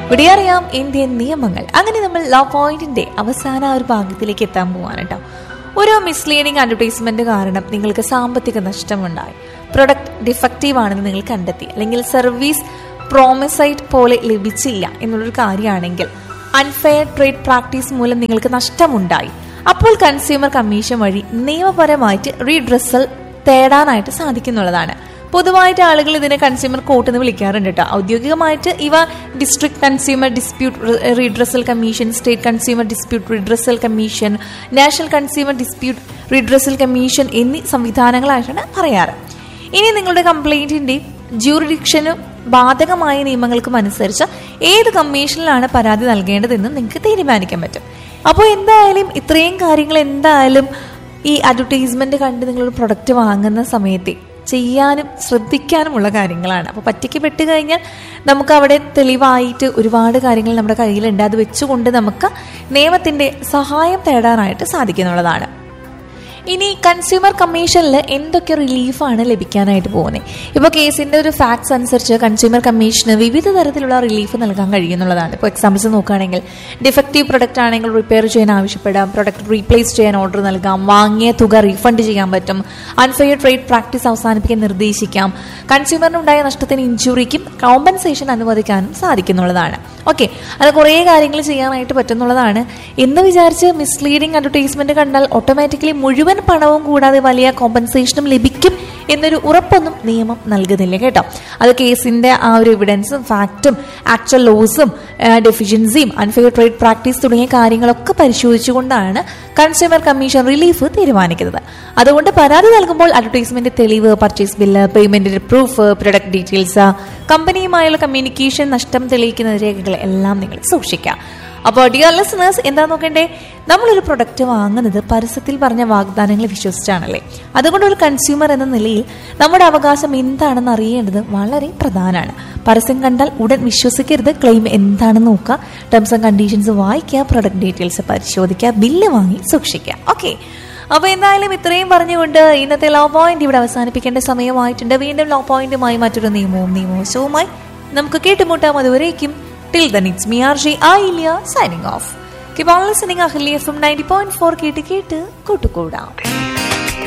ഇവിടെ അറിയാം ഇന്ത്യൻ നിയമങ്ങൾ അങ്ങനെ നമ്മൾ ലോ പോയിന്റിന്റെ അവസാന ആ ഒരു ഭാഗത്തിലേക്ക് എത്താൻ പോവാണ് കേട്ടോ ഒരു മിസ്ലീഡിംഗ് അഡ്വർടൈസ്മെന്റ് കാരണം നിങ്ങൾക്ക് സാമ്പത്തിക നഷ്ടമുണ്ടായി പ്രൊഡക്റ്റ് ഡിഫക്റ്റീവ് ആണെന്ന് നിങ്ങൾ കണ്ടെത്തി അല്ലെങ്കിൽ സർവീസ് പ്രോമിസൈറ്റ് പോലെ ലഭിച്ചില്ല എന്നുള്ളൊരു കാര്യമാണെങ്കിൽ അൺഫെയർ ട്രേഡ് പ്രാക്ടീസ് മൂലം നിങ്ങൾക്ക് നഷ്ടമുണ്ടായി അപ്പോൾ കൺസ്യൂമർ കമ്മീഷൻ വഴി നിയമപരമായിട്ട് റീഡ്രസൽ തേടാനായിട്ട് സാധിക്കുന്നുള്ളതാണ് പൊതുവായിട്ട് ആളുകൾ ഇതിനെ കൺസ്യൂമർ കോർട്ട് എന്ന് വിളിക്കാറുണ്ട് കേട്ടോ ഔദ്യോഗികമായിട്ട് ഇവ district consumer dispute redressal commission state consumer dispute redressal commission national consumer dispute redressal commission എന്നീ സംവിധാനങ്ങളായിട്ടാണ് പറയാറ് ഇനി നിങ്ങളുടെ കംപ്ലൈന്റിന്റെ ജൂറിഡിക്ഷനും ബാധകമായ നിയമങ്ങൾക്കും അനുസരിച്ച് ഏത് കമ്മീഷനിലാണ് പരാതി നൽകേണ്ടതെന്ന് നിങ്ങൾക്ക് തീരുമാനിക്കാൻ പറ്റും അപ്പോൾ എന്തായാലും ഇത്രയും കാര്യങ്ങൾ എന്തായാലും ഈ അഡ്വർടൈസ്മെന്റ് കണ്ട് നിങ്ങളൊരു പ്രൊഡക്റ്റ് വാങ്ങുന്ന സമയത്ത് ചെയ്യാനും ശ്രദ്ധിക്കാനുമുള്ള കാര്യങ്ങളാണ് അപ്പോൾ പറ്റിക്ക് പെട്ട് കഴിഞ്ഞാൽ നമുക്ക് അവിടെ തെളിവായിട്ട് ഒരുപാട് കാര്യങ്ങൾ നമ്മുടെ കയ്യിലുണ്ട് അത് വെച്ചുകൊണ്ട് നമുക്ക് നിയമത്തിന്റെ സഹായം തേടാനായിട്ട് സാധിക്കുന്നുള്ളതാണ് ഇനി കൺസ്യൂമർ കമ്മീഷനിൽ എന്തൊക്കെ റിലീഫാണ് ലഭിക്കാനായിട്ട് പോകുന്നത് ഇപ്പോൾ കേസിന്റെ ഒരു ഫാക്ട്സ് അനുസരിച്ച് കൺസ്യൂമർ കമ്മീഷന് വിവിധ തരത്തിലുള്ള റിലീഫ് നൽകാൻ കഴിയുന്നുള്ളതാണ് ഇപ്പോൾ എക്സാമ്പിൾസ് നോക്കുകയാണെങ്കിൽ ഡിഫക്റ്റീവ് പ്രൊഡക്റ്റ് ആണെങ്കിൽ റിപ്പയർ ചെയ്യാൻ ആവശ്യപ്പെടാം പ്രൊഡക്റ്റ് റീപ്ലേസ് ചെയ്യാൻ ഓർഡർ നൽകാം വാങ്ങിയ തുക റീഫണ്ട് ചെയ്യാൻ പറ്റും അൺഫെയർ ട്രേഡ് പ്രാക്ടീസ് അവസാനിപ്പിക്കാൻ നിർദ്ദേശിക്കാം കൺസ്യൂമറിനുണ്ടായ നഷ്ടത്തിന് ഇൻഷുറിക്കും കോമ്പൻസേഷൻ അനുവദിക്കാനും സാധിക്കുന്നുള്ളതാണ് ഓക്കെ അത് കുറേ കാര്യങ്ങൾ ചെയ്യാനായിട്ട് പറ്റുന്നുള്ളതാണ് എന്ന് വിചാരിച്ച് മിസ്ലീഡിംഗ് അഡ്വർടൈസ്മെന്റ് കണ്ടാൽ ഓട്ടോമാറ്റിക്കലി മുഴുവൻ പണവും കൂടാതെ വലിയ കോമ്പൻസേഷനും ലഭിക്കും എന്നൊരു ഉറപ്പൊന്നും നിയമം നൽകുന്നില്ല കേട്ടോ അത് കേസിന്റെ ആ ഒരു എവിഡൻസും ഫാക്റ്റും ആക്ച്വൽ ലോസും ഡെഫിഷ്യൻസിയും അൺഫെയർ ട്രേഡ് പ്രാക്ടീസ് തുടങ്ങിയ കാര്യങ്ങളൊക്കെ പരിശോധിച്ചുകൊണ്ടാണ് കൺസ്യൂമർ കമ്മീഷൻ റിലീഫ് തീരുമാനിക്കുന്നത് അതുകൊണ്ട് പരാതി നൽകുമ്പോൾ അഡ്വർടൈസ്മെന്റ് തെളിവ് പർച്ചേസ് ബില്ല് പേയ്മെന്റിന്റെ പ്രൂഫ് പ്രൊഡക്റ്റ് ഡീറ്റെയിൽസ് കമ്പനിയുമായുള്ള കമ്മ്യൂണിക്കേഷൻ നഷ്ടം തെളിയിക്കുന്ന രേഖകൾ എല്ലാം നിങ്ങൾ സൂക്ഷിക്കാം അപ്പോൾ ഡിയർ ലിസണേഴ്സ് എന്താ നോക്കണ്ടേ നമ്മളൊരു പ്രൊഡക്റ്റ് വാങ്ങുന്നത് പരസ്യത്തിൽ പറഞ്ഞ വാഗ്ദാനങ്ങൾ വിശ്വസിച്ചാണല്ലേ അതുകൊണ്ട് ഒരു കൺസ്യൂമർ എന്ന നിലയിൽ നമ്മുടെ അവകാശം എന്താണെന്ന് അറിയേണ്ടത് വളരെ പ്രധാനമാണ് പരസ്യം കണ്ടാൽ ഉടൻ വിശ്വസിക്കരുത് ക്ലെയിം എന്താണെന്ന് നോക്കുക ടേംസ് ആൻഡ് കണ്ടീഷൻസ് വായിക്കുക പ്രൊഡക്റ്റ് ഡീറ്റെയിൽസ് പരിശോധിക്കുക ബില്ല് വാങ്ങി സൂക്ഷിക്കുക ഓക്കെ അപ്പൊ എന്തായാലും ഇത്രയും പറഞ്ഞുകൊണ്ട് ഇന്നത്തെ ലോ പോയിന്റ് ഇവിടെ അവസാനിപ്പിക്കേണ്ട സമയമായിട്ടുണ്ട് വീണ്ടും ലോ പോയിന്റുമായി മറ്റൊരു നിയമവും നിയമവശവുമായി നമുക്ക് കേട്ടുമുട്ടാം അതുവരേക്കും till then it's me R G Ayilya signing off കിബോൾ listening Ahalya F M ninety point four കേട്ട് കേട്ട് കൂട്ടുകൂടാം